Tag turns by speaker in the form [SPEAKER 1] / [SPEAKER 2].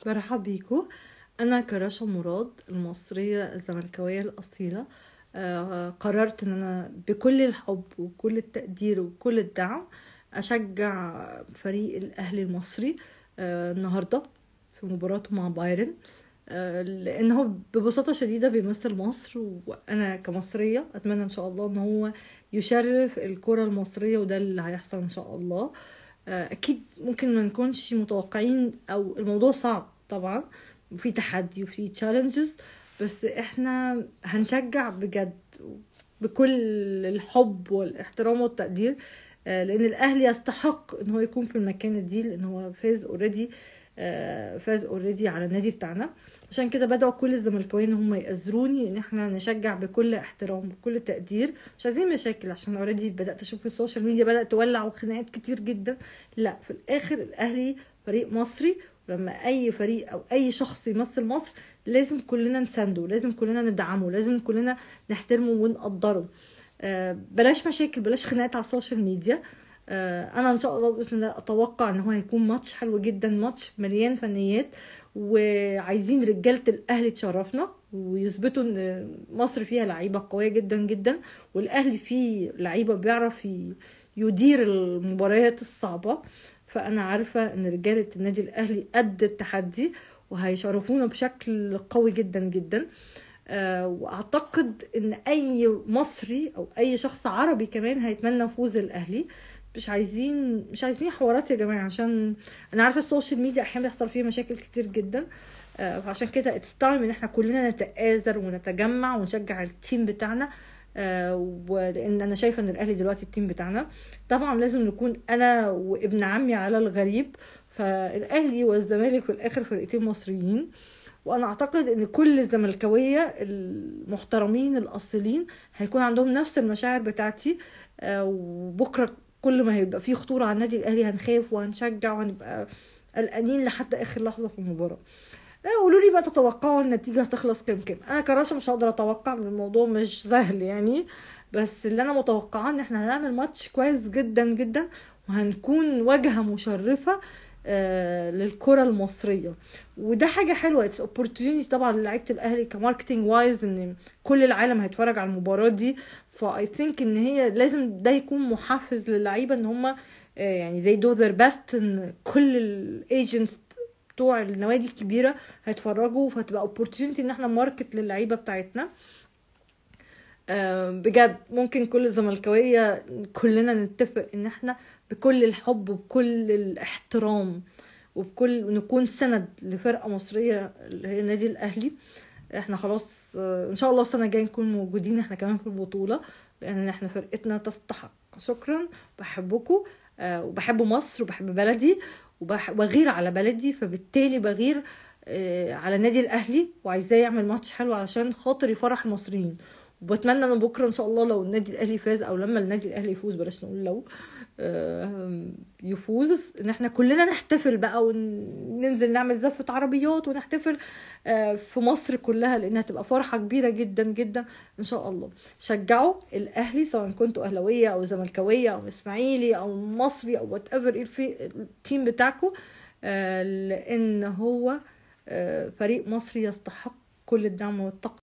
[SPEAKER 1] مرحب بيكو انا كراشا مراد المصريه الزملكاويه الاصيله آه، قررت ان انا بكل الحب وكل التقدير وكل الدعم اشجع فريق الاهلي المصري آه، النهارده في مباراته مع بايرن آه، لان هو ببساطه شديده بيمثل مصر وانا كمصريه اتمنى ان شاء الله ان هو يشرف الكره المصريه وده اللي هيحصل ان شاء الله آه، اكيد ممكن ما نكونش متوقعين او الموضوع صعب طبعا وفي تحدي وفي تشالنجز بس احنا هنشجع بجد بكل الحب والاحترام والتقدير آه، لان الاهلي يستحق ان هو يكون في المكان دي لان هو فاز اوريدي فاز اوريدي على النادي بتاعنا عشان كده بدعو كل الزملكاويين ان هم يأزروني ان احنا نشجع بكل احترام بكل تقدير مش عايزين مشاكل عشان اوريدي بدات اشوف في السوشيال ميديا بدات تولع وخناقات كتير جدا لا في الاخر الاهلي فريق مصري ولما اي فريق او اي شخص يمثل مصر لازم كلنا نسانده لازم كلنا ندعمه لازم كلنا نحترمه ونقدره آه، بلاش مشاكل بلاش خناقات على السوشيال ميديا آه، انا ان شاء الله باذن الله اتوقع ان هو هيكون ماتش حلو جدا ماتش مليان فنيات وعايزين رجاله الاهلي تشرفنا ويثبتوا ان مصر فيها لعيبه قويه جدا جدا والاهلي فيه لعيبه بيعرف ي- يدير المباريات الصعبه فانا عارفه ان رجاله النادي الاهلي قد التحدي وهيشرفونا بشكل قوي جدا جدا آه، واعتقد ان اي مصري او اي شخص عربي كمان هيتمنى فوز الاهلي مش عايزين مش عايزين حوارات يا جماعه عشان انا عارفه السوشيال ميديا احيانا بيحصل فيها مشاكل كتير جدا آه، فعشان كده اتس تايم ان احنا كلنا نتآزر ونتجمع ونشجع التيم بتاعنا آه، ولان انا شايفه ان الاهلي دلوقتي التيم بتاعنا طبعا لازم نكون انا وابن عمي على الغريب فالاهلي والزمالك في الاخر فرقتين مصريين وانا اعتقد ان كل الزملكاويه المحترمين الاصيلين هيكون عندهم نفس المشاعر بتاعتي آه، وبكره كل ما هيبقى فيه خطوره على النادي الاهلي هنخاف وهنشجع وهنبقى قلقانين لحد اخر لحظه في المباراه آه، قولوا لي بقى تتوقعوا النتيجه هتخلص كام كام انا كراشة مش هقدر اتوقع من الموضوع مش سهل يعني بس اللي انا متوقعاه ان احنا هنعمل ماتش كويس جدا جدا وهنكون واجهه مشرفه آه، للكره المصريه وده حاجه حلوه اتس opportunity طبعا للعيبه الاهلي كماركتنج وايز ان كل العالم هيتفرج على المباراه دي فاي ثينك ان هي لازم ده يكون محفز للعيبه ان هم يعني they do their best ان كل الايجنتس بتوع النوادي الكبيره هيتفرجوا فهتبقى opportunity ان احنا ماركت للعيبه بتاعتنا آه، بجد ممكن كل الزملكاويه كلنا نتفق ان احنا بكل الحب وبكل الاحترام وبكل نكون سند لفرقه مصريه اللي هي النادي الاهلي احنا خلاص آه، ان شاء الله السنه الجايه نكون موجودين احنا كمان في البطوله لان احنا فرقتنا تستحق شكرا بحبكم آه، وبحب مصر وبحب بلدي وبح- وبغير على بلدي فبالتالي بغير آه، على النادي الاهلي وعايزاه يعمل ماتش حلو علشان خاطر يفرح المصريين وبتمنى ان بكره ان شاء الله لو النادي الاهلي فاز او لما النادي الاهلي يفوز بلاش نقول لو آه، يفوز ان احنا كلنا نحتفل بقى وننزل نعمل زفة عربيات ونحتفل آه، في مصر كلها لانها تبقى فرحة كبيرة جدا جدا ان شاء الله شجعوا الاهلي سواء كنتوا اهلاوية او زملكاوية او اسماعيلي او مصري او وات ايفر التيم بتاعكم لان هو آه، فريق مصري يستحق كل الدعم والتقدير